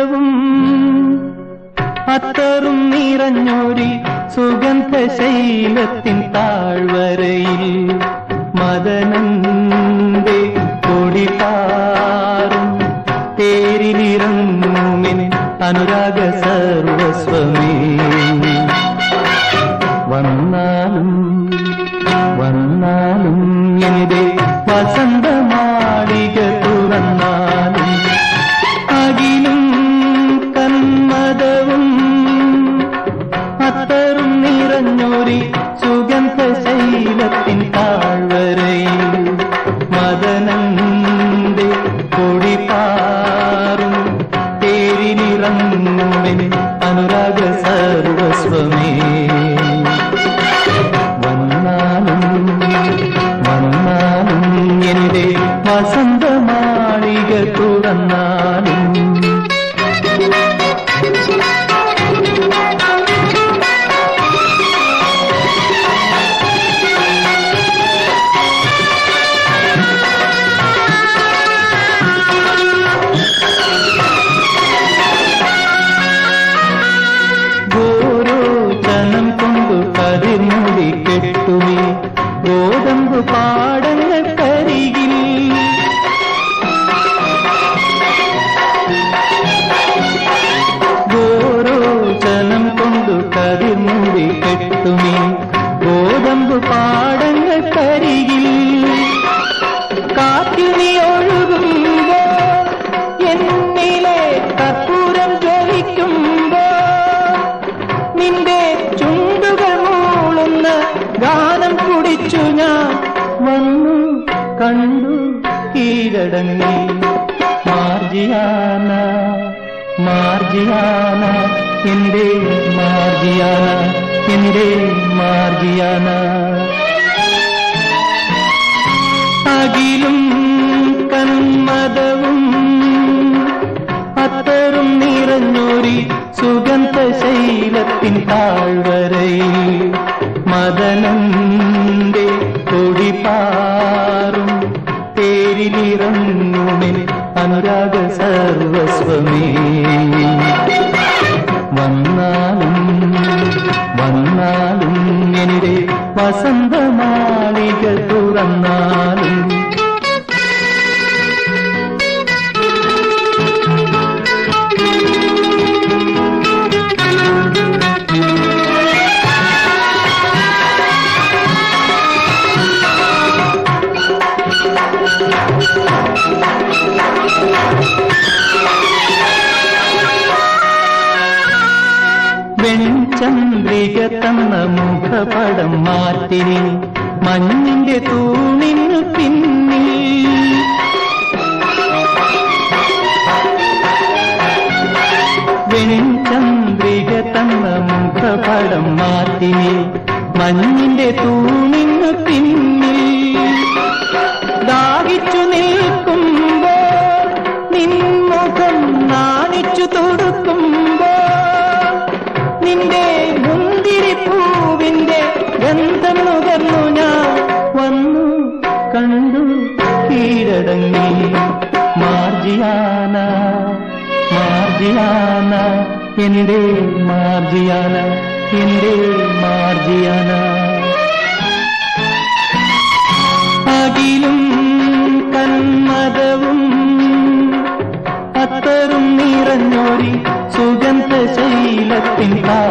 കന്മദവും അത്തറും നിറഞ്ഞൊരി സുഗന്ധശൈലത്തിൻ താഴ്വരയിൽ മദനന്റെ കൊടിപാറും തേരിലിറങ്ങുമിൻ അനുരാഗ സർവസ്വമേ വന്നാലും വന്നാലും എന്റെ വസന്തമാളിക തുറന്നാലും അകിലും കന്മദവും അത്തറും നിറഞ്ഞൊരി സുഗന്ധശൈലത്തിൻ താഴ്വരയിൽ മദനന്റെ കൊടിപാറും തേരിലിറങ്ങുമെൻ അനുരാഗ സർവസ്വമേ വന്നാലും വന്നാലും എന്റെ വസന്തമാളിക തുറന്നാലും ഗോരോചനം കൊണ്ടു കതിർമുടി കെട്ടുമേ ഗോതമ്പ് പാടങ്ങൾക്കരികിൽ ഗോരോചനം കൊണ്ടു കതിർമുടി കെട്ടുമേ ഗോതമ്പ് പാടങ്ങൾക്കരികിൽ കാറ്റിൽ നീ ഒഴുകുമ്പോ എന്നിലെ കർപ്പൂരം ജ്വലിക്കുമ്പോ നിന്റെ ചുണ്ടുകൾ മൂളുന്ന ഗാനം കുടിച്ചു ഞാൻ വന്നു കണ്ടു കീഴടങ്ങി മാർജിയാന മാർജിയാന എന്റെ മാർജിയാന എന്റെ മാർജിയാന അകിലും കന്മദവും അത്തറും നിറഞ്ഞൊരി സുഗന്ധശൈലത്തിൻ താഴ്വരയിൽ മദനന്റെ കൊടിപാറും തേരിലിറങ്ങുമെൻ അനുരാഗ സർവസ്വമേ വന്നാലും വന്നാലും എന്റെ വസന്തമാളിക തുറന്നാലും വെൺചന്ദ്രിക തന്ന മുഖപടം മാറ്റിനി മഞ്ഞിന്റെ തൂണിന് പിന്നിൽ വെൺചന്ദ്രിക തന്ന മുഖപടം മാറ്റിനി മഞ്ഞിന്റെ തൂണിന് പിന്നിൽ ദാഹിച്ചു നിൽക്കുമ്പോ നിൻമുഖം നാണിച്ചു തൊടുക്കുമ്പോ നിന്റെ മുന്തിരിപ്പൂവിന്റെ ഗന്ധം നുകർന്നു ഞാൻ വന്നു കണ്ടു കീഴടങ്ങി മാർജിയാന മാർജിയാന എന്റെ മാർജിയാന എന്റെ മാർജിയാന അകിലും കന്മദവും അത്തറും നിറഞ്ഞൊരി സുഗന്ധശൈലത്തിൻ കാ